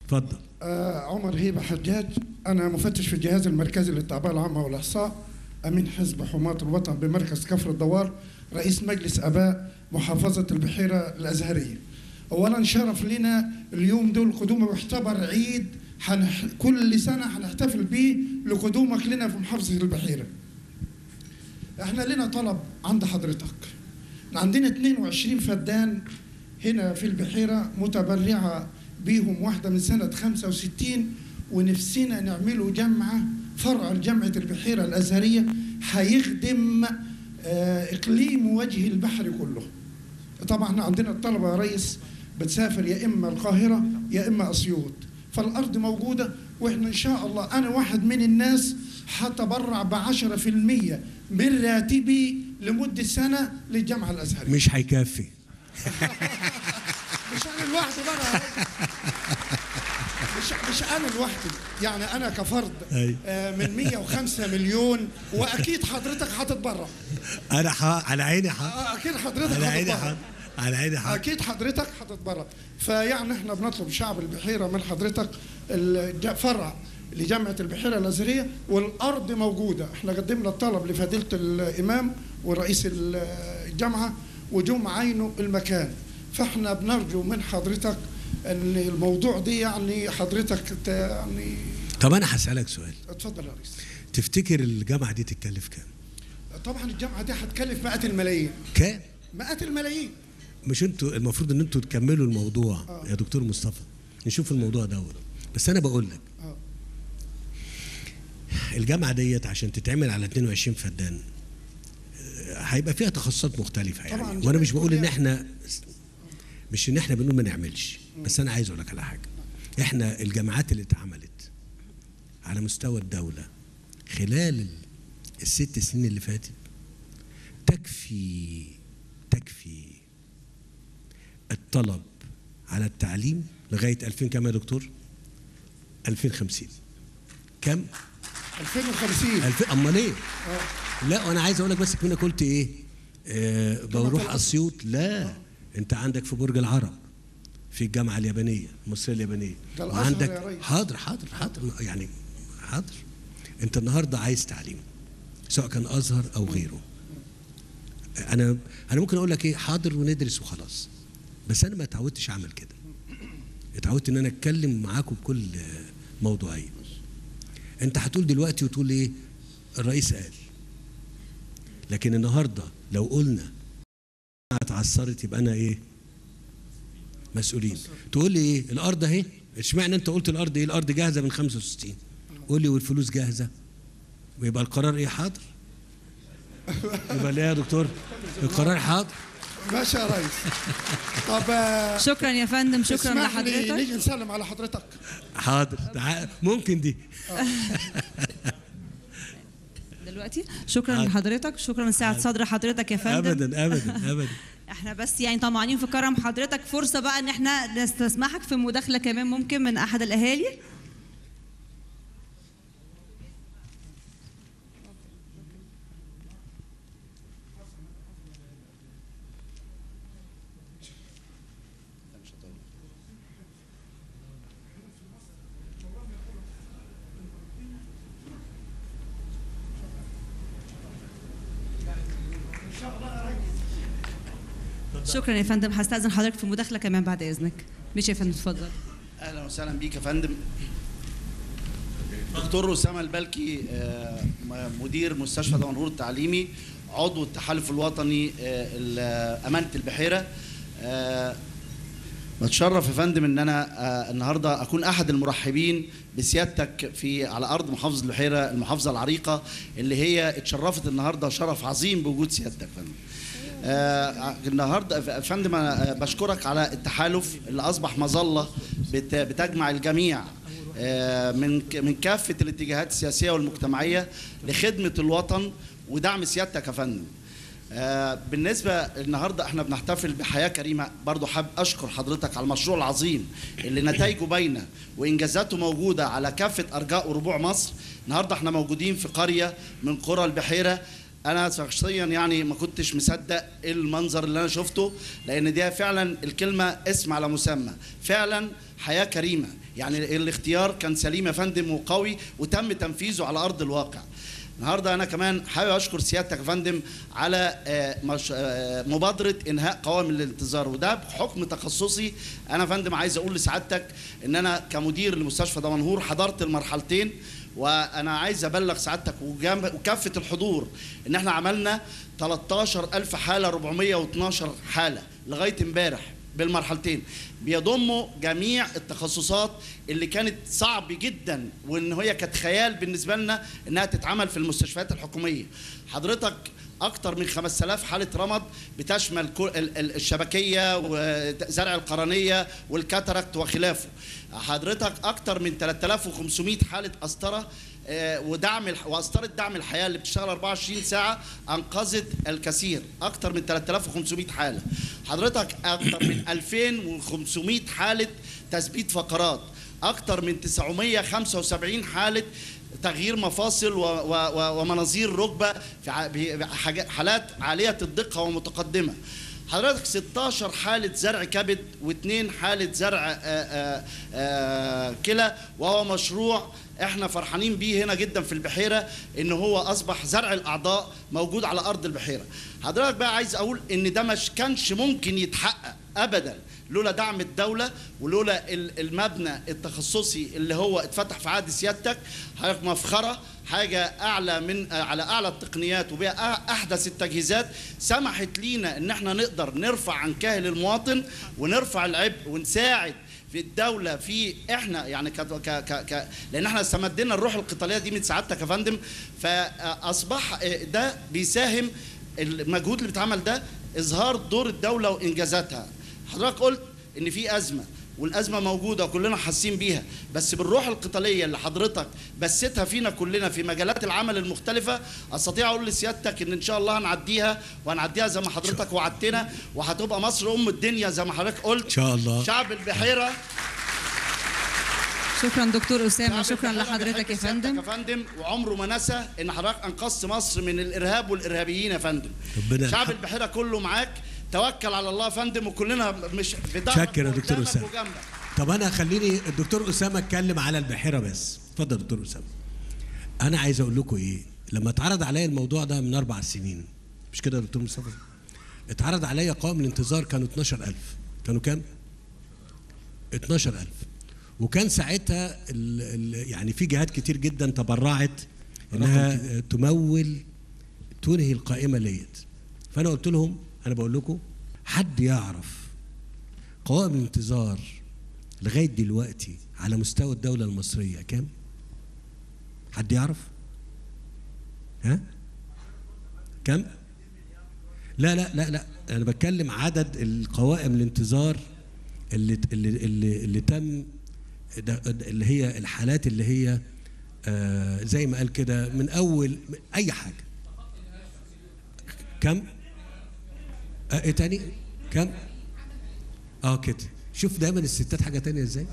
اتفضل آه عمر هيبة حجاج أنا مفتش في الجهاز المركزي للتعبئة العامة والإحصاء أمين حزب حماة الوطن بمركز كفر الدوار رئيس مجلس آباء محافظة البحيرة الأزهرية أولا شرف لنا اليوم دول قدومه بيعتبر عيد حنح... كل سنة هنحتفل به لقدومك لنا في محافظة البحيرة احنا لنا طلب عند حضرتك عندنا 22 فدان هنا في البحيرة متبرعة بيهم واحدة من سنة 65 ونفسنا نعملوا جامعة فرع لجامعة البحيرة الأزهرية هيخدم آه، إقليم وجه البحر كله طبعا احنا عندنا الطلبة يا ريس بتسافر يا إما القاهرة يا إما أسيوط فالأرض موجودة وإحنا إن شاء الله أنا واحد من الناس هتبرع بعشرة في المية من راتبي لمدة سنة للجامعة الأزهرية مش هيكفي مش انا لوحدي بقى مش مش انا لوحدي يعني انا كفرد أي. آه، من 105 مليون واكيد حضرتك هتتبرع انا ح... على عيني ح... آه، اكيد حضرتك على عيني ح... هتتبرع على عيني ح... اكيد حضرتك هتتبرع فيعني احنا بنطلب شعب البحيره من حضرتك الج- فرع لجامعه البحيره الازهريه والارض موجوده احنا قدمنا الطلب لفضيله الامام ورئيس ال- الجامعه وجم عينوا المكان فاحنا بنرجو من حضرتك ان الموضوع دي يعني حضرتك ت- يعني طب انا هسالك سؤال اتفضل يا ريس تفتكر الجامعه دي تتكلف كام طبعا الجامعه دي هتكلف مئات الملايين كام مئات الملايين مش انتوا المفروض ان انتوا تكملوا الموضوع آه. يا دكتور مصطفى نشوف الموضوع دوت بس انا بقول لك اه الجامعه ديت عشان تتعمل على 22 فدان آه، هيبقى فيها تخصصات مختلفه يعني طبعاً، وانا مش بقول ان جميع احنا مش ان احنا بنقول ما نعملش بس انا عايز اقول لك على حاجه احنا الجامعات اللي اتعملت على مستوى الدوله خلال ال- الست سنين اللي فاتت تكفي تكفي الطلب على التعليم لغايه 2000 كام يا دكتور 2050 كم 2050 2000 امال ايه آه. لا وانا عايز اقول لك بس كنا قلت ايه آه بروح الأصل. اسيوط لا انت عندك في برج العرب في الجامعه اليابانيه المصريه اليابانيه ده الأزهر وعندك يا ريس. حاضر حاضر حاضر يعني حاضر انت النهارده عايز تعليم سواء كان ازهر او غيره انا انا ممكن اقول لك ايه حاضر وندرس وخلاص بس انا ما اتعودتش اعمل كده اتعودت ان انا اتكلم معاكم بكل آه، موضوعيه انت هتقول دلوقتي وتقول ايه الرئيس قال لكن النهارده لو قلنا اتعثرت يبقى انا ايه مسؤولين تقول لي ايه الارض اهي اشمعنى انت قلت الارض ايه الارض جاهزه من 65 قول لي والفلوس جاهزه ويبقى القرار ايه حاضر يبقى ليه يا دكتور القرار حاضر ماشي يا ريس طب آه، شكرا يا فندم شكرا اسمح لي لحضرتك نيجي نسلم على حضرتك حاضر تعال ممكن دي دلوقتي شكرا عاد. لحضرتك شكرا لسعة صدر حضرتك يا فندم ابدا ابدا ابدا احنا بس يعني طمعانين في كرم حضرتك فرصه بقى ان احنا نستسمحك في مداخله كمان ممكن من احد الاهالي شكرا يا فندم هستاذن حضرتك في مداخله كمان بعد اذنك ماشي يا فندم اتفضل اهلا وسهلا بيك يا فندم دكتور اسامه البلكي آه، م- مدير مستشفى دمنهور التعليمي عضو التحالف الوطني آه، ال- امانه البحيره آه، بتشرف يا فندم ان انا آه، النهارده اكون احد المرحبين بسيادتك في على ارض محافظه البحيره المحافظه العريقه اللي هي اتشرفت النهارده شرف عظيم بوجود سيادتك يا فندم آه، النهارده يا فندم أنا، آه، بشكرك على التحالف اللي اصبح مظله بت- بتجمع الجميع آه، من ك- من كافه الاتجاهات السياسيه والمجتمعيه لخدمه الوطن ودعم سيادتك يا فندم. آه، بالنسبه النهارده احنا بنحتفل بحياه كريمه برضو حابب اشكر حضرتك على المشروع العظيم اللي نتائجه باينه وانجازاته موجوده على كافه ارجاء وربوع مصر النهارده احنا موجودين في قريه من قرى البحيره انا شخصيا يعني ما كنتش مصدق المنظر اللي انا شفته لان دي فعلا الكلمه اسم على مسمى فعلا حياه كريمه يعني الاختيار كان سليم يا فندم وقوي وتم تنفيذه على ارض الواقع النهارده انا كمان حابب اشكر سيادتك يا فندم على آه، مش- آه، مبادره انهاء قوائم الانتظار وده بحكم تخصصي انا يا فندم عايز اقول لسعادتك ان انا كمدير لمستشفى دمنهور حضرت المرحلتين وانا عايز ابلغ سعادتك وجنب- وكافه الحضور ان احنا عملنا 13000 حاله 412 حاله لغايه امبارح بالمرحلتين بيضموا جميع التخصصات اللي كانت صعب جدا وان هي كانت خيال بالنسبه لنا انها تتعمل في المستشفيات الحكوميه حضرتك اكتر من 5000 حاله رمد بتشمل كل- ال- ال- الشبكيه وزرع القرنيه والكاتاراكت وخلافه حضرتك اكتر من 3500 حاله قسطره آه، ودعم الح- وقسطره دعم الحياه اللي بتشتغل 24 ساعه انقذت الكثير اكتر من 3500 حاله حضرتك اكتر من 2500 حاله تثبيت فقرات اكتر من 975 حاله تغيير مفاصل و و و ومناظير ركبه في ع- بحاجات- حالات عاليه الدقه ومتقدمه حضرتك 16 حالة زرع كبد واثنين حالة زرع آه، آه، آه، كلى وهو مشروع احنا فرحانين بيه هنا جدا في البحيرة ان هو اصبح زرع الاعضاء موجود على ارض البحيرة حضرتك بقى عايز اقول ان ده مش كانش ممكن يتحقق ابدا لولا دعم الدولة ولولا ال- المبنى التخصصي اللي هو اتفتح في عهد سيادتك حضرتك مفخرة حاجة أعلى من على أعلى التقنيات وبها أ- أحدث التجهيزات سمحت لينا إن احنا نقدر نرفع عن كاهل المواطن ونرفع العبء ونساعد في الدولة في احنا يعني ك ك ك ك لأن احنا استمدنا الروح القتالية دي من سعادتك يا فندم فأصبح ده بيساهم المجهود اللي بيتعمل ده إظهار دور الدولة وإنجازاتها حضرتك قلت ان في ازمه والازمه موجوده وكلنا حاسين بيها بس بالروح القتاليه اللي حضرتك بثتها فينا كلنا في مجالات العمل المختلفه استطيع اقول لسيادتك ان ان شاء الله هنعديها وهنعديها زي ما حضرتك وعدتنا وهتبقى مصر ام الدنيا زي ما حضرتك قلت ان شاء الله شعب البحيره شكرا دكتور اسامه شعب شكرا البحيرة لحضرتك بيحب يا سيادتك فندم يا فندم وعمره ما نسى ان حضرتك انقذت مصر من الارهاب والارهابيين يا فندم ربنا شعب يرحم- البحيره كله معاك توكل على الله يا فندم وكلنا مش في ظهرك شكرا يا دكتور وقدامك اسامه وجنبك. طب انا خليني الدكتور اسامه اتكلم على البحيره بس اتفضل دكتور اسامه انا عايز اقول لكم ايه لما اتعرض عليا الموضوع ده من اربع سنين مش كده يا دكتور مصطفى اتعرض عليا قوائم الانتظار كانوا 12000 كانوا كام 12000 وكان ساعتها ال ال يعني في جهات كتير جدا تبرعت انها تمول تنهي القائمه ديت فانا قلت لهم انا بقول لكم حد يعرف قوائم الانتظار لغايه دلوقتي على مستوى الدوله المصريه كام؟ حد يعرف؟ ها؟ كم؟ لا لا لا لا انا بتكلم عدد القوائم الانتظار اللي اللي اللي, اللي تم ده اللي هي الحالات اللي هي آه زي ما قال كده من اول اي حاجه كم؟ آه ايه تاني؟ كم؟ اه كده شوف دايما الستات حاجه تانية ازاي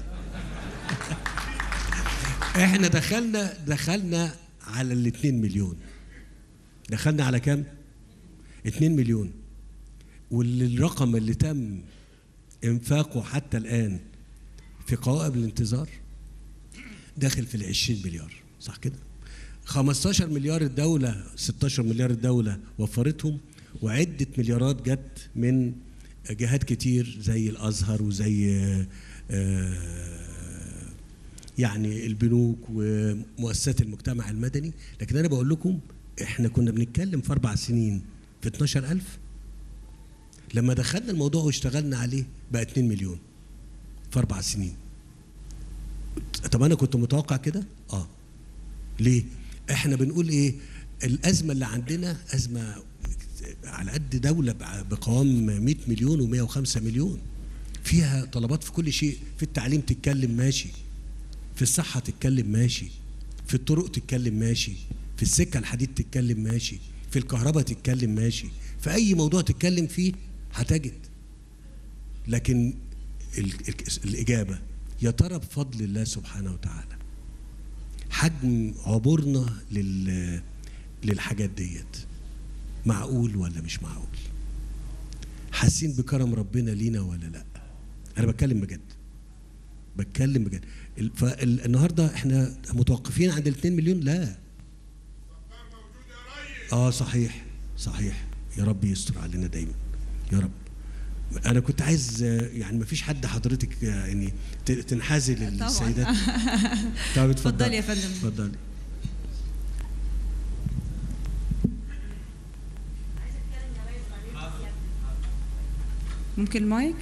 احنا دخلنا دخلنا على ال 2 مليون دخلنا على كام 2 مليون والرقم اللي تم انفاقه حتى الان في قوائم الانتظار داخل في ال 20 مليار صح كده 15 مليار الدولة 16 مليار الدولة وفرتهم وعدة مليارات جت من جهات كتير زي الأزهر وزي آه، يعني البنوك ومؤسسات المجتمع المدني لكن أنا بقول لكم إحنا كنا بنتكلم في أربع سنين في 12000 لما دخلنا الموضوع واشتغلنا عليه بقى 2 مليون في أربع سنين طب أنا كنت متوقع كده؟ آه ليه؟ احنا بنقول ايه؟ الازمه اللي عندنا ازمه على قد دوله بع- بقوام 100 مليون و105 مليون فيها طلبات في كل شيء في التعليم تتكلم ماشي في الصحه تتكلم ماشي في الطرق تتكلم ماشي في السكه الحديد تتكلم ماشي في الكهرباء تتكلم ماشي في اي موضوع تتكلم فيه هتجد لكن ال- ال- الاجابه يا ترى بفضل الله سبحانه وتعالى حجم عبورنا لل للحاجات ديت معقول ولا مش معقول حاسين بكرم ربنا لينا ولا لا انا بتكلم بجد بتكلم بجد ال- فالنهارده احنا متوقفين عند ال 2 مليون لا اه صحيح صحيح يا رب يستر علينا دايما يا رب انا كنت عايز آه، يعني ما فيش حد حضرتك آه، يعني ت- تنحازي للسيدات طب اتفضلي يا فندم. اتفضلي ممكن المايك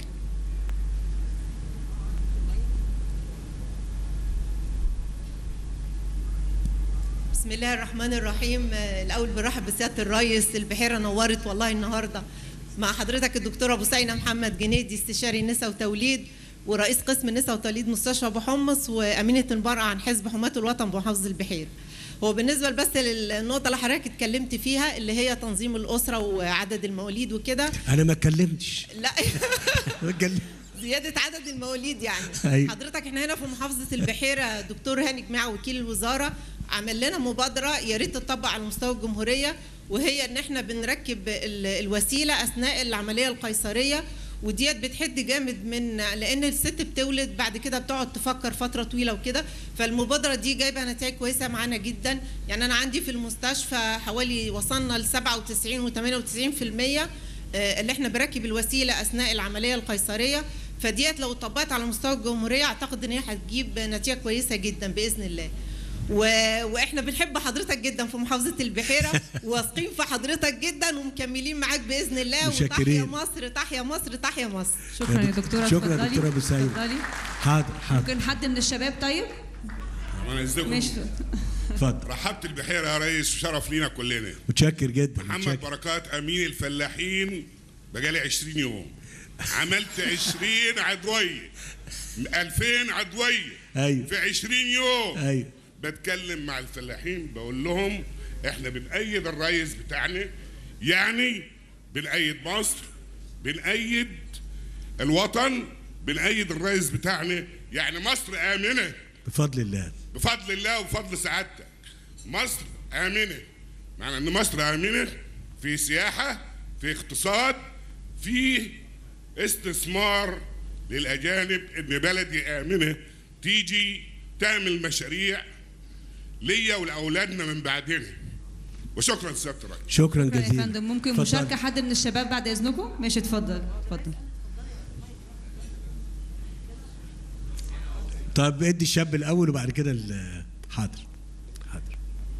بسم الله الرحمن الرحيم آه، الاول برحب بسياده الرئيس البحيره نورت والله النهارده مع حضرتك الدكتوره بوسينه محمد جنيدي استشاري النساء وتوليد ورئيس قسم النساء وتوليد مستشفى ابو حمص وامينه المراه عن حزب حماه الوطن بمحافظه البحير هو بالنسبه بس للنقطه اللي حضرتك اتكلمت فيها اللي هي تنظيم الاسره وعدد المواليد وكده انا ما اتكلمتش لا ما اتكلمتش. زيادة عدد المواليد يعني أيوة. حضرتك احنا هنا في محافظة البحيرة دكتور هاني جماعة وكيل الوزارة عمل لنا مبادرة يا ريت تطبق على مستوى الجمهورية وهي ان احنا بنركب ال- الوسيلة اثناء العملية القيصرية وديت بتحد جامد من لان الست بتولد بعد كده بتقعد تفكر فتره طويله وكده فالمبادره دي جايبه نتائج كويسه معانا جدا يعني انا عندي في المستشفى حوالي وصلنا ل 97 و98% آه، اللي احنا بركب الوسيله اثناء العمليه القيصريه فديت لو طبقت على مستوى الجمهوريه اعتقد ان هي هتجيب نتيجه كويسه جدا باذن الله و... واحنا بنحب حضرتك جدا في محافظه البحيره واثقين في حضرتك جدا ومكملين معاك باذن الله وتحيا متشكرين. مصر تحيا مصر تحيا مصر شكرا يا دكتوره شكرا اتفضلي. دكتوره بوسعيد اتفضلي حاضر حاضر ممكن حد من الشباب طيب انا ازيكم ماشي اتفضل رحبت البحيره يا ريس وشرف لينا كلنا متشكر جدا محمد متشكر. بركات امين الفلاحين بقالي 20 يوم عملت 20 عدويه 2000 عدويه ايوه في 20 يوم ايوه بتكلم مع الفلاحين بقول لهم احنا بنأيد الرئيس بتاعنا يعني بنأيد مصر بنأيد الوطن بنأيد الرئيس بتاعنا يعني مصر آمنة بفضل الله بفضل الله وبفضل سعادتك مصر آمنة معنى أن مصر آمنة في سياحة في اقتصاد في استثمار للأجانب إن بلدي آمنة تيجي تعمل مشاريع ليا ولأولادنا من بعدنا وشكرا سيادة الرئيس شكرا شكرا يا جزيلا فندم ممكن اتفضل. مشاركه حد من الشباب بعد اذنكم ماشي اتفضل اتفضل طب ادي الشاب الاول وبعد كده ال- حاضر حاضر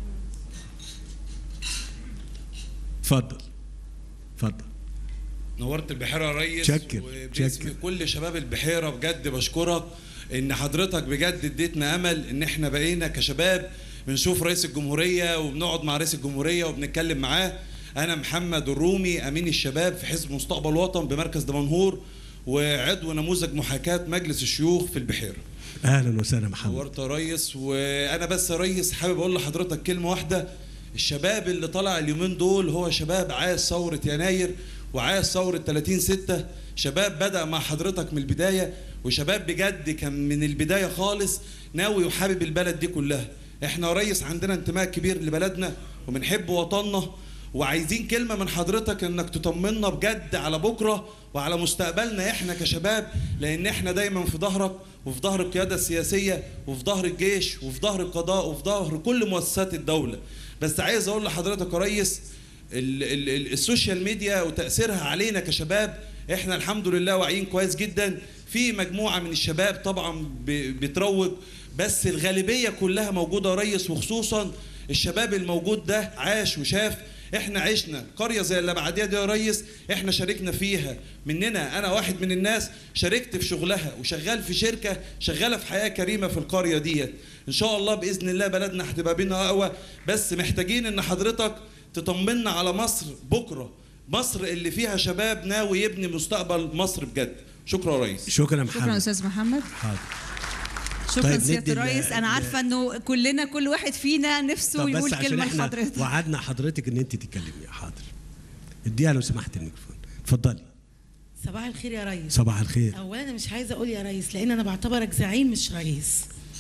اتفضل اتفضل نورت البحيره يا ريس شكر، وباسم شكر. كل شباب البحيره بجد بشكرك ان حضرتك بجد اديتنا امل ان احنا بقينا كشباب بنشوف رئيس الجمهوريه وبنقعد مع رئيس الجمهوريه وبنتكلم معاه انا محمد الرومي امين الشباب في حزب مستقبل وطن بمركز دمنهور وعضو نموذج محاكاه مجلس الشيوخ في البحيره اهلا وسهلا محمد نورت يا ريس وانا بس يا ريس حابب اقول لحضرتك كلمه واحده الشباب اللي طلع اليومين دول هو شباب عايز ثوره يناير وعايز ثوره 30 6 شباب بدا مع حضرتك من البدايه وشباب بجد كان من البدايه خالص ناوي وحابب البلد دي كلها احنا يا ريس عندنا انتماء كبير لبلدنا وبنحب وطننا وعايزين كلمة من حضرتك انك تطمنا بجد على بكرة وعلى مستقبلنا احنا كشباب لان احنا دايما في ظهرك وفي ظهر القيادة السياسية وفي ظهر الجيش وفي ظهر القضاء وفي ظهر كل مؤسسات الدولة بس عايز اقول لحضرتك يا ريس ال ال ال السوشيال ميديا وتأثيرها علينا كشباب احنا الحمد لله واعيين كويس جدا في مجموعة من الشباب طبعا ب- بتروج بس الغالبية كلها موجودة يا ريس وخصوصا الشباب الموجود ده عاش وشاف احنا عشنا قريه زي اللي بعديها دي يا ريس احنا شاركنا فيها مننا انا واحد من الناس شاركت في شغلها وشغال في شركه شغاله في حياه كريمه في القريه ديت ان شاء الله باذن الله بلدنا هتبقى بينا اقوى بس محتاجين ان حضرتك تطمنا على مصر بكره مصر اللي فيها شباب ناوي يبني مستقبل مصر بجد شكرا يا ريس شكرا شكرا محمد استاذ محمد حاضر شكرا طيب سياده ندي ال- الرئيس انا ال- عارفه انه كلنا كل واحد فينا نفسه طب بس يقول عشان كلمه احنا لحضرتك وعدنا حضرتك ان انت تتكلمي حاضر اديها لو سمحت الميكروفون اتفضلي صباح الخير يا ريس صباح الخير اولا انا مش عايزه اقول يا ريس لان انا بعتبرك زعيم مش رئيس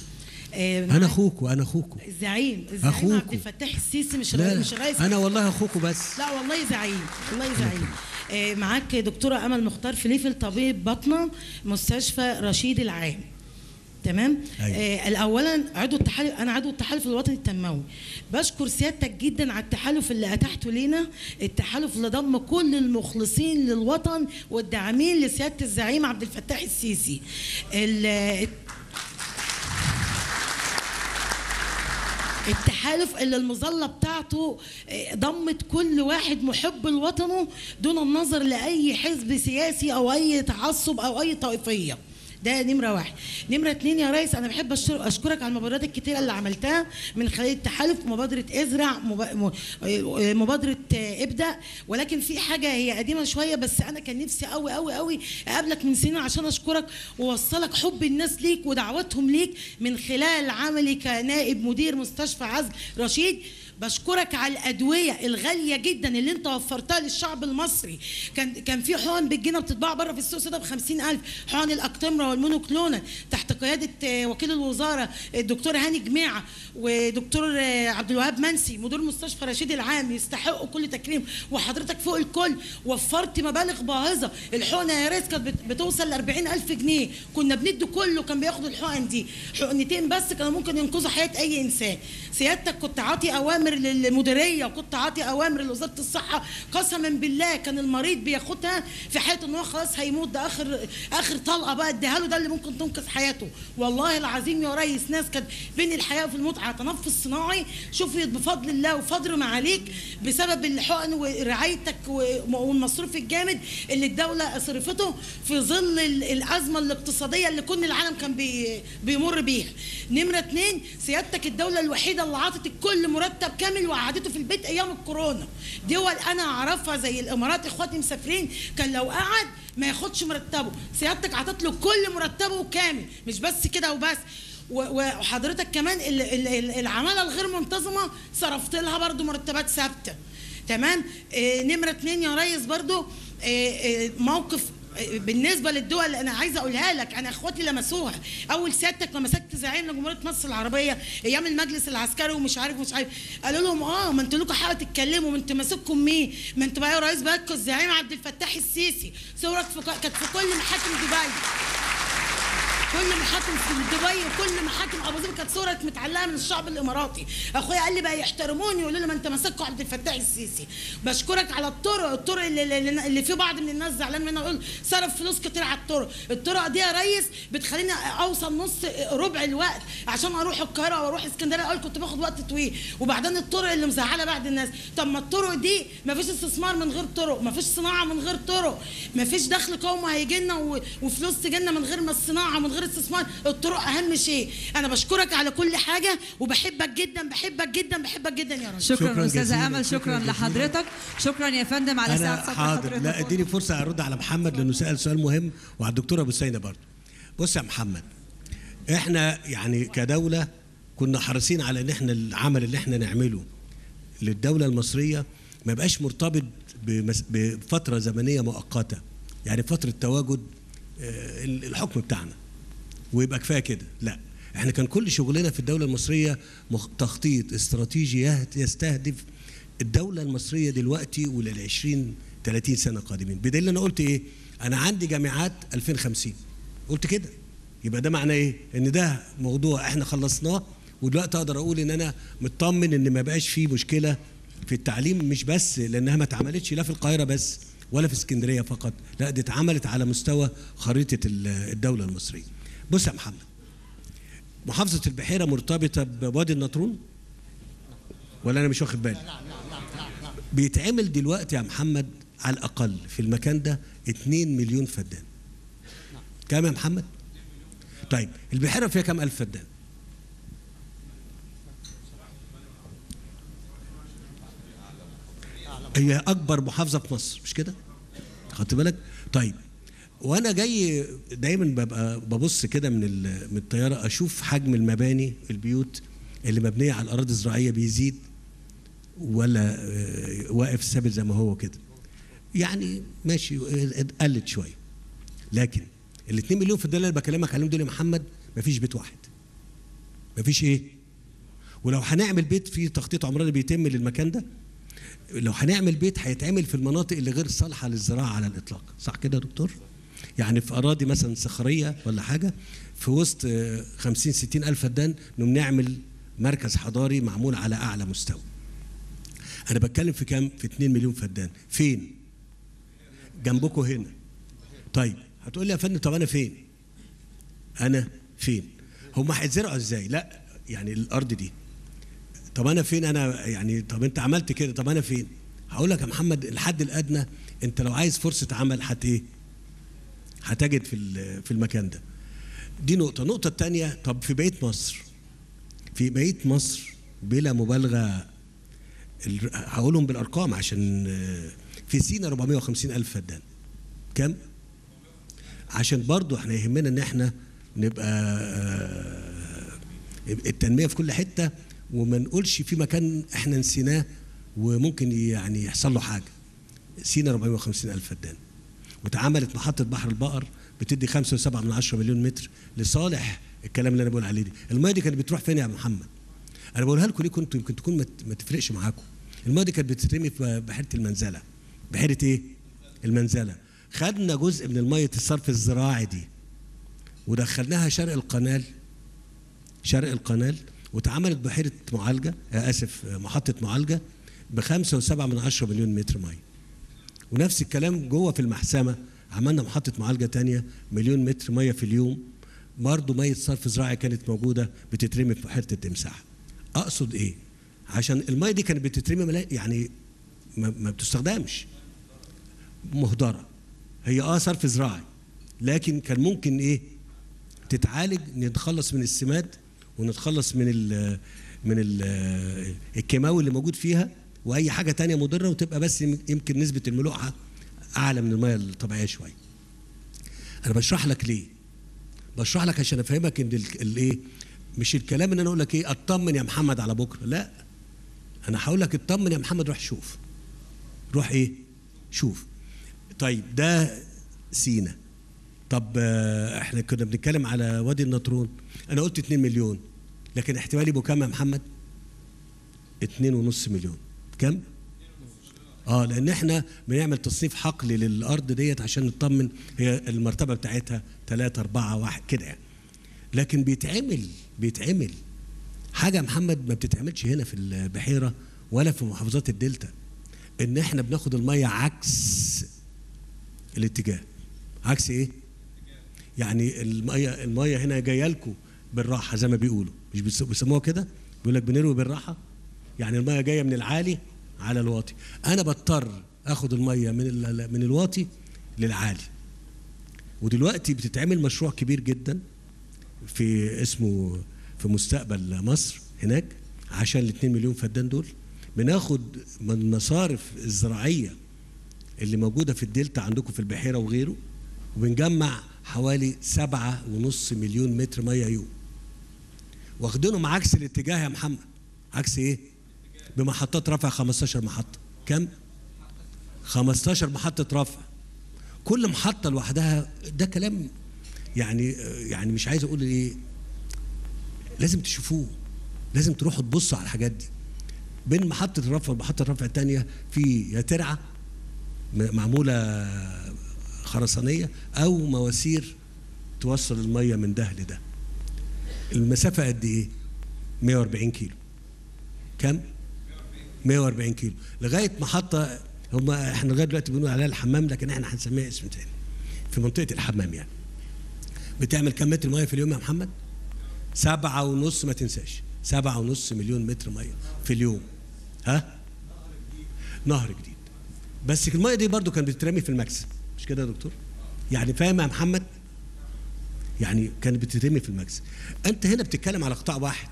آه، انا معاك اخوكوا انا اخوكوا الزعيم الزعيم أخوكوا. عبد الفتاح السيسي مش لا رئيس مش رئيس انا والله اخوكوا بس لا والله زعيم والله زعيم آه، معاك دكتوره امل مختار فليفل طبيب بطنه مستشفى رشيد العام تمام أيوة. آه اولا عضو التحالف انا عضو التحالف الوطني التنموي بشكر سيادتك جدا على التحالف اللي اتحته لينا التحالف اللي ضم كل المخلصين للوطن والداعمين لسياده الزعيم عبد الفتاح السيسي ال- التحالف اللي المظله بتاعته آه، ضمت كل واحد محب لوطنه دون النظر لاي حزب سياسي او اي تعصب او اي طائفيه ده نمرة واحد نمرة اتنين يا ريس أنا بحب أشكر- أشكرك على المبادرات الكتيرة اللي عملتها من خلال التحالف مبادرة ازرع مب- م- مبادرة آه، ابدأ ولكن في حاجة هي قديمة شوية بس أنا كان نفسي قوي قوي قوي أقابلك من سنين عشان أشكرك وأوصلك حب الناس ليك ودعوتهم ليك من خلال عملي كنائب مدير مستشفى عزل رشيد بشكرك على الادويه الغاليه جدا اللي انت وفرتها للشعب المصري كان كان في حقن بالجنيه بتتباع بره في السوق سودا ب 50000 حقن الاكتمرا والمونوكلونال تحت قياده آه، وكيل الوزاره الدكتور هاني جماعه ودكتور آه، عبد الوهاب منسي مدير مستشفى رشيد العام يستحقوا كل تكريم وحضرتك فوق الكل وفرت مبالغ باهظه الحقنه يا ريس كانت بت- بتوصل ل 40000 جنيه كنا بندي كله كان بياخد الحقن دي حقنتين بس كانوا ممكن ينقذوا حياه اي انسان سيادتك كنت عاطي اوامر للمديريه وكنت عاطي اوامر لوزاره الصحه قسما بالله كان المريض بياخدها في حاله ان هو خلاص هيموت ده اخر اخر طلقه بقى اديها له ده اللي ممكن تنقذ حياته والله العظيم يا ريس ناس كانت بين الحياه وفي الموت على تنفس صناعي شوفي بفضل الله وفضل ما عليك بسبب الحقن ورعايتك و- والمصروف الجامد اللي الدوله صرفته في ظل ال- الازمه الاقتصاديه اللي كل العالم كان بي بيمر بيها نمره اتنين سيادتك الدوله الوحيده اللي عطت الكل مرتب كامل وقعدته في البيت ايام الكورونا دول انا اعرفها زي الامارات اخواتي مسافرين كان لو قعد ما ياخدش مرتبه سيادتك عطت له كل مرتبه كامل مش بس كده وبس و- وحضرتك كمان ال- ال- ال- العماله الغير منتظمه صرفت لها برضو مرتبات ثابته تمام آه نمره اتنين يا ريس برضو آه آه موقف آه، بالنسبه للدول اللي انا عايزه اقولها لك انا اخواتي لمسوها اول سيادتك لما مسكت زعيم لجمهوريه مصر العربيه ايام المجلس العسكري ومش عارف مش عارف قالوا لهم اه ما انتوا لكم حق تتكلموا ما انتوا ماسككم مين ما انتوا بقى يا رئيس بلدكم الزعيم عبد الفتاح السيسي صورك في ك- كانت في كل محاكم دبي كل محاكم في دبي وكل محاكم ابو ظبي كانت صوره متعلقه من الشعب الاماراتي اخويا قال لي بقى يحترموني يقولوا لي ما انت ماسكه عبد الفتاح السيسي بشكرك على الطرق الطرق اللي, اللي, اللي في بعض من الناس زعلان منها يقول صرف فلوس كتير على الطرق الطرق دي يا ريس بتخليني اوصل نص ربع الوقت عشان اروح القاهره واروح اسكندريه اقول كنت باخد وقت طويل وبعدين الطرق اللي مزعله بعض الناس طب ما الطرق دي ما فيش استثمار من غير طرق ما فيش صناعه من غير طرق ما فيش دخل قومي هيجي لنا و- وفلوس تجي لنا من غير ما الصناعه من غير استثمار الطرق اهم شيء انا بشكرك على كل حاجه وبحبك جدا بحبك جدا بحبك جدا يا رجل شكرا, شكراً استاذه جزيلاً، امل شكراً شكرا جزيلاً. لحضرتك شكرا يا فندم على انا ساعه صبر حاضر حضرتك لا اديني فرصه ارد على محمد لانه سال سؤال مهم وعلى الدكتوره ابو سينه برضه بص يا محمد احنا يعني كدوله كنا حريصين على ان احنا العمل اللي احنا نعمله للدوله المصريه ما يبقاش مرتبط بمس- بفتره زمنيه مؤقته يعني فتره تواجد آه، الحكم بتاعنا ويبقى كفايه كده لا احنا كان كل شغلنا في الدوله المصريه مخ- تخطيط استراتيجي يهت- يستهدف الدوله المصريه دلوقتي ولل 20 30 سنه قادمين بدليل انا قلت ايه انا عندي جامعات 2050 قلت كده يبقى ده معناه ايه ان ده موضوع احنا خلصناه ودلوقتي اقدر اقول ان انا مطمن ان ما بقاش فيه مشكله في التعليم مش بس لانها ما اتعملتش لا في القاهره بس ولا في اسكندريه فقط لا دي اتعملت على مستوى خريطه ال- الدوله المصريه بص يا محمد محافظه البحيره مرتبطه بوادي النطرون ولا انا مش واخد بالي بيتعمل دلوقتي يا محمد على الاقل في المكان ده 2 مليون فدان كام يا محمد طيب البحيره فيها كام الف فدان هي اكبر محافظه في مصر مش كده خدت بالك طيب وانا جاي دايما ببقى ببص كده من ال- من الطياره اشوف حجم المباني البيوت اللي مبنيه على الاراضي الزراعيه بيزيد ولا آه، واقف ثابت زي ما هو كده يعني ماشي آه، قلت شويه لكن ال 2 مليون في الدولار اللي بكلمك عليهم دول يا محمد مفيش بيت واحد مفيش ايه ولو هنعمل بيت فيه تخطيط عمراني بيتم للمكان ده لو هنعمل بيت هيتعمل في المناطق اللي غير صالحه للزراعه على الاطلاق صح كده يا دكتور يعني في اراضي مثلا صخريه ولا حاجه في وسط آه، 50 60 الف فدان نقوم نعمل مركز حضاري معمول على اعلى مستوى انا بتكلم في كام في 2 مليون فدان فين جنبكم هنا طيب هتقول لي يا فندم طب انا فين انا فين هم هيتزرعوا ازاي لا يعني الارض دي طب انا فين انا يعني طب انت عملت كده طب انا فين هقول لك يا محمد الحد الادنى انت لو عايز فرصه عمل هت ايه هتجد في ال- في المكان ده دي نقطه النقطه الثانيه طب في بقيه مصر في بقيه مصر بلا مبالغه ال- هقولهم بالارقام عشان آه، في سينا 450 الف فدان كام عشان برضو احنا يهمنا ان احنا نبقى آه، التنميه في كل حته وما نقولش في مكان احنا نسيناه وممكن يعني يحصل له حاجه سينا 450 الف فدان واتعملت محطه بحر البقر بتدي 5.7 من 10 مليون متر لصالح الكلام اللي انا بقول عليه دي الميه دي كانت بتروح فين يا محمد انا بقولها لكم ليه كنتوا يمكن تكون ما ت- ما تفرقش معاكم الميه دي كانت بتترمي في بحيره المنزله بحيره ايه المنزله خدنا جزء من الميه الصرف الزراعي دي ودخلناها شرق القنال شرق القنال واتعملت بحيره معالجه آه، اسف آه، محطه معالجه بخمسة وسبعة من عشرة مليون متر ميه ونفس الكلام جوه في المحسمه عملنا محطه معالجه تانية مليون متر ميه في اليوم برضه ميه صرف زراعي كانت موجوده بتترمي في بحيره التمساح اقصد ايه عشان الميه دي كانت بتترمي ملا- يعني ما, ما بتستخدمش مهدره هي اه صرف زراعي لكن كان ممكن ايه تتعالج نتخلص من السماد ونتخلص من ال من ال الكيماوي اللي موجود فيها واي حاجه تانية مضره وتبقى بس يمكن نسبه الملوحه اعلى من الميه الطبيعيه شويه انا بشرح لك ليه بشرح لك عشان افهمك ان ال- الايه مش الكلام ان انا اقول لك ايه اطمن يا محمد على بكره لا انا هقول لك اطمن يا محمد روح شوف روح ايه شوف طيب ده سينا طب آه، احنا كنا بنتكلم على وادي النطرون انا قلت 2 مليون لكن احتمالي يبقوا كام يا محمد 2 ونص مليون كام اه لان احنا بنعمل تصنيف حقلي للارض ديت عشان نطمن هي المرتبه بتاعتها 3 4 1 كده يعني لكن بيتعمل بيتعمل حاجه يا محمد ما بتتعملش هنا في البحيره ولا في محافظات الدلتا ان احنا بناخد الميه عكس الاتجاه عكس ايه يعني الميه الميه هنا جايه لكم بالراحه زي ما بيقولوا مش بيس- بيسموها كده بيقول لك بنروي بالراحه يعني الميه جايه من العالي على الواطي انا بضطر اخد الميه من ال- من الواطي للعالي ودلوقتي بتتعمل مشروع كبير جدا في اسمه في مستقبل مصر هناك عشان ال 2 مليون فدان دول بناخد من المصارف الزراعيه اللي موجوده في الدلتا عندكم في البحيره وغيره وبنجمع حوالي سبعة ونص مليون متر ميه يوم واخدينهم عكس الاتجاه يا محمد عكس ايه بمحطات رفع 15 محطه كم 15 محطه رفع كل محطه لوحدها ده كلام يعني يعني مش عايز اقول ايه لازم تشوفوه لازم تروحوا تبصوا على الحاجات دي بين محطه الرفع ومحطه الرفع الثانيه في يا ترعه م- معموله خرسانيه او مواسير توصل الميه من ده لده المسافه قد ايه 140 كيلو كم 140 كيلو لغايه محطه هم احنا لغايه دلوقتي بنقول عليها الحمام لكن احنا هنسميها اسم تاني في منطقه الحمام يعني بتعمل كم متر ميه في اليوم يا محمد سبعة ونص ما تنساش سبعة ونص مليون متر ميه في اليوم ها نهر جديد بس الميه دي برضو كانت بتترمي في المكسب مش كده يا دكتور يعني فاهم يا محمد يعني كانت بتترمي في المكسب انت هنا بتتكلم على قطاع واحد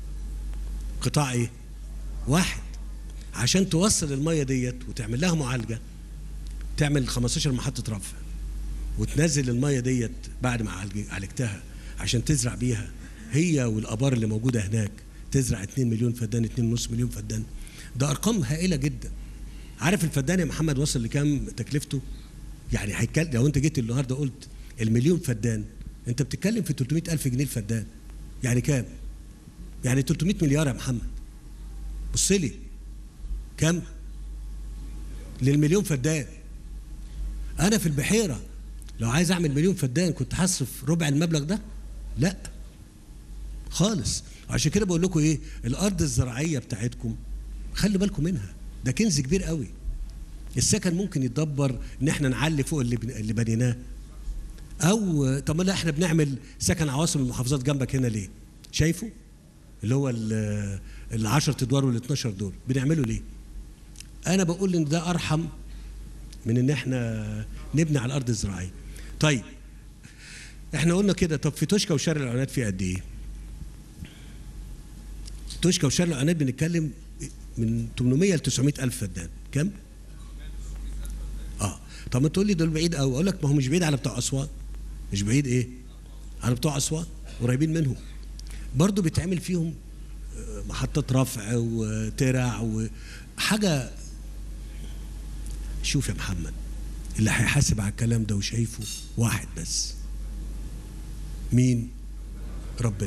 قطاع ايه واحد عشان توصل الميه ديت وتعمل لها معالجه تعمل 15 محطه رفع وتنزل الميه ديت بعد ما عالج- عالجتها عشان تزرع بيها هي والابار اللي موجوده هناك تزرع 2 مليون فدان 2.5 مليون فدان ده ارقام هائله جدا عارف الفدان يا محمد وصل لكام تكلفته يعني هيتكلم لو انت جيت النهارده قلت المليون فدان انت بتتكلم في 300 الف جنيه الفدان يعني كام يعني 300 مليار يا محمد بص لي كم للمليون فدان انا في البحيره لو عايز اعمل مليون فدان كنت هصرف ربع المبلغ ده لا خالص عشان كده بقول لكم ايه الارض الزراعيه بتاعتكم خلي بالكم منها ده كنز كبير قوي السكن ممكن يتدبر ان احنا نعلي فوق اللي بن- اللي بنيناه او طب ما لا احنا بنعمل سكن عواصم المحافظات جنبك هنا ليه شايفه اللي هو ال ال 10 ادوار وال 12 دور بنعمله ليه انا بقول ان ده ارحم من ان احنا نبني على الارض الزراعيه طيب احنا قلنا كده طب في توشكا وشارع العناد في قد ايه توشكا وشارع العناد بنتكلم من 800 ل 900 الف فدان كم اه طب ما تقول لي دول بعيد قوي اقول لك ما هو مش بعيد على بتوع اسوان مش بعيد ايه على بتوع اسوان قريبين منهم برضو بيتعمل فيهم آه، محطة رفع وترع وحاجة شوف يا محمد اللي هيحاسب على الكلام ده وشايفه واحد بس مين ربنا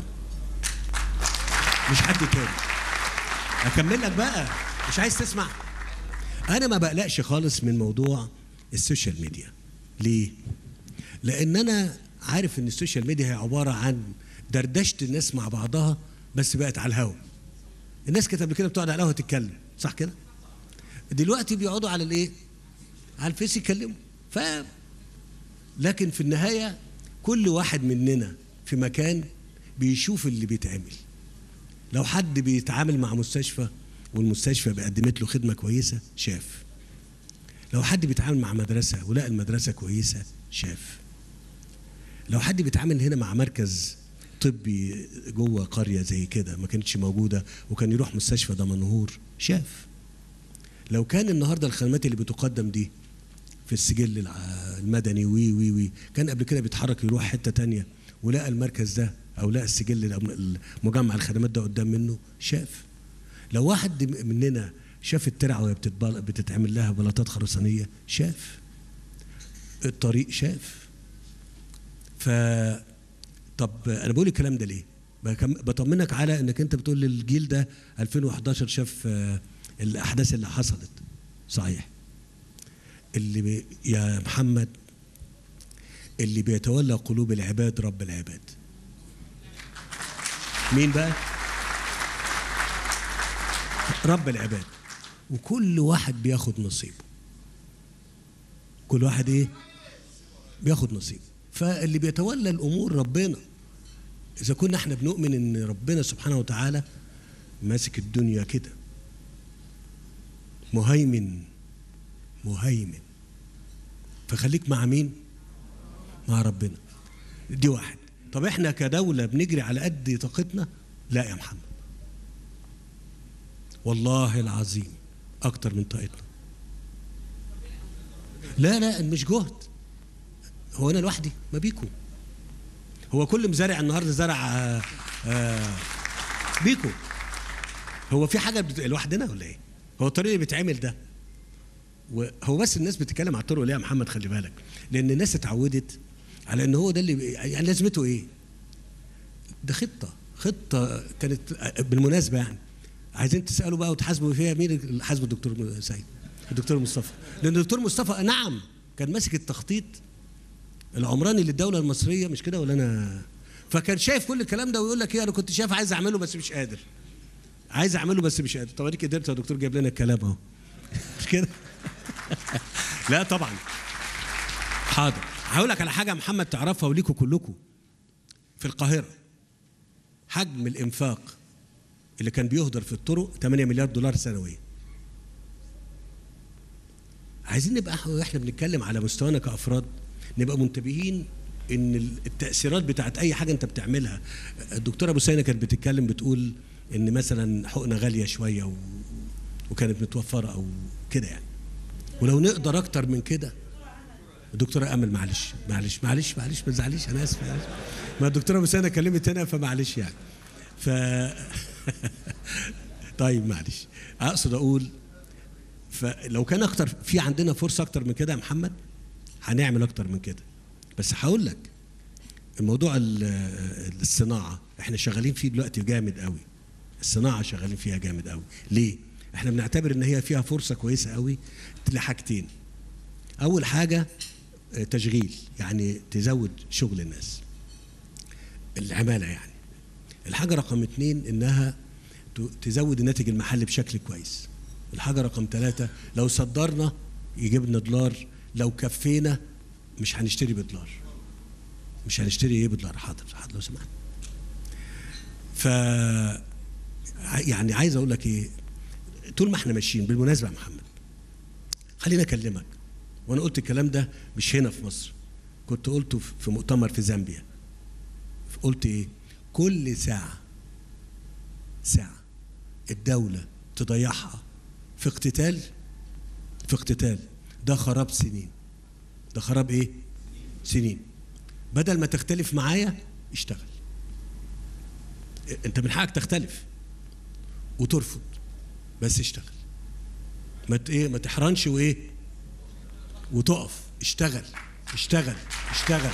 مش حد تاني اكمل لك بقى مش عايز تسمع انا ما بقلقش خالص من موضوع السوشيال ميديا ليه لان انا عارف ان السوشيال ميديا هي عباره عن دردشه الناس مع بعضها بس بقت على الهوا الناس كانت قبل كده بتقعد على القهوه تتكلم صح كده دلوقتي بيقعدوا على الايه على الفيس يتكلموا ف لكن في النهايه كل واحد مننا في مكان بيشوف اللي بيتعمل لو حد بيتعامل مع مستشفى والمستشفى قدمت له خدمه كويسه شاف لو حد بيتعامل مع مدرسه ولقى المدرسه كويسه شاف لو حد بيتعامل هنا مع مركز طبي جوه قريه زي كده ما كانتش موجوده وكان يروح مستشفى دمنهور شاف لو كان النهارده الخدمات اللي بتقدم دي في السجل الع- المدني وي وي وي كان قبل كده بيتحرك يروح حته تانية ولقى المركز ده او لقى السجل الأم- المجمع الخدمات ده قدام منه شاف لو واحد مننا شاف الترعه وهي بتتبل- بتتعمل لها بلاطات خرسانيه شاف الطريق شاف ف طب انا بقول الكلام ده ليه بكم- بطمنك على انك انت بتقول للجيل ده 2011 شاف آه، الاحداث اللي حصلت صحيح اللي بي يا محمد اللي بيتولى قلوب العباد رب العباد مين بقى رب العباد وكل واحد بياخد نصيبه كل واحد ايه بياخد نصيبه فاللي بيتولى الامور ربنا اذا كنا احنا بنؤمن ان ربنا سبحانه وتعالى ماسك الدنيا كده مهيمن مهيمن فخليك مع مين مع ربنا دي واحد طب احنا كدولة بنجري على قد طاقتنا لا يا محمد والله العظيم اكتر من طاقتنا لا لا مش جهد هو انا لوحدي ما بيكو هو كل مزارع النهارده زرع آه، آه، بيكو هو في حاجه بت- لوحدنا ولا ايه هو الطريق اللي بيتعمل ده وهو بس الناس بتتكلم على الطرق ليه يا محمد خلي بالك لان الناس اتعودت على ان هو ده اللي بي- يعني لازمته ايه ده خطه خطه كانت بالمناسبه يعني عايزين تسالوا بقى وتحاسبوا فيها مين اللي حاسبه الدكتور سيد الدكتور مصطفى لان الدكتور مصطفى نعم كان ماسك التخطيط العمراني للدوله المصريه مش كده ولا انا فكان شايف كل الكلام ده ويقول لك ايه انا كنت شايف عايز اعمله بس مش قادر عايز اعمله بس مش قادر طب اديك قدرت يا دكتور جايب لنا الكلام اهو مش كده لا طبعا حاضر هقول لك على حاجه يا محمد تعرفها وليكوا كلكم في القاهره حجم الانفاق اللي كان بيهدر في الطرق 8 مليار دولار سنويا عايزين نبقى إح- واحنا بنتكلم على مستوانا كافراد نبقى منتبهين ان ال- التاثيرات بتاعت اي حاجه انت بتعملها الدكتوره ابو سينا كانت بتتكلم بتقول ان مثلا حقنه غاليه شويه و... وكانت متوفره او كده يعني ولو نقدر اكتر من كده الدكتوره امل معلش معلش معلش معلش ما تزعليش انا اسف معلش. ما الدكتوره ابو سينا كلمت هنا فمعلش يعني ف طيب معلش اقصد اقول فلو كان اكتر في عندنا فرصه اكتر من كده يا محمد هنعمل اكتر من كده بس هقول لك الموضوع ال- الصناعه احنا شغالين فيه دلوقتي جامد قوي الصناعه شغالين فيها جامد قوي ليه احنا بنعتبر ان هي فيها فرصه كويسه قوي لحاجتين اول حاجه آه، تشغيل يعني تزود شغل الناس العماله يعني الحاجه رقم اتنين انها ت- تزود الناتج المحلي بشكل كويس الحاجه رقم ثلاثة لو صدرنا يجيب لنا دولار لو كفينا مش هنشتري بدولار مش هنشتري ايه بدولار حاضر حاضر لو سمحت ف ع- يعني عايز اقول لك ايه طول ما احنا ماشيين بالمناسبه يا محمد خليني اكلمك وانا قلت الكلام ده مش هنا في مصر كنت قلته في- في مؤتمر في زامبيا قلت ايه كل ساعه ساعه الدوله تضيعها في اقتتال في اقتتال ده خراب سنين ده خراب ايه سنين بدل ما تختلف معايا اشتغل انت من حقك تختلف وترفض بس اشتغل ما ت- ايه ما تحرنش وايه وتقف اشتغل اشتغل اشتغل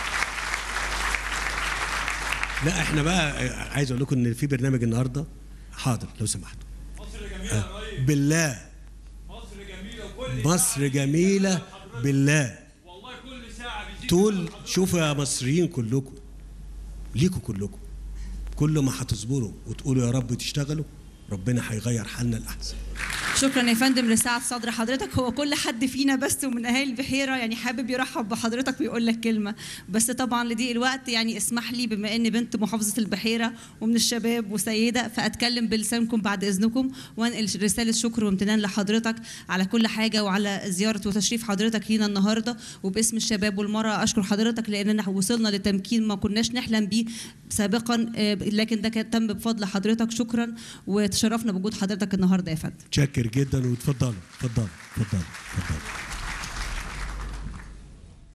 لا احنا بقى عايز اقول لكم ان في برنامج النهارده حاضر لو سمحتوا آه، بالله مصر جميله وكل مصر جميله بالله والله كل ساعه بيزيد طول شوفوا يا مصريين كلكم ليكوا كلكم كل ما هتصبروا وتقولوا يا رب تشتغلوا ربنا هيغير حالنا الاحسن شكرا يا فندم لسعة صدر حضرتك هو كل حد فينا بس ومن اهالي البحيره يعني حابب يرحب بحضرتك ويقول لك كلمه بس طبعا لضيق الوقت يعني اسمح لي بما اني بنت محافظه البحيره ومن الشباب وسيده فاتكلم بلسانكم بعد اذنكم وانقل رساله شكر وامتنان لحضرتك على كل حاجه وعلى زياره وتشريف حضرتك لينا النهارده وباسم الشباب والمراه اشكر حضرتك لاننا وصلنا لتمكين ما كناش نحلم بيه سابقا آه، لكن ده كان تم بفضل حضرتك شكرا وتشرفنا بوجود حضرتك النهارده يا فندم شاكر جدا وتفضلوا اتفضلوا اتفضلوا اتفضلوا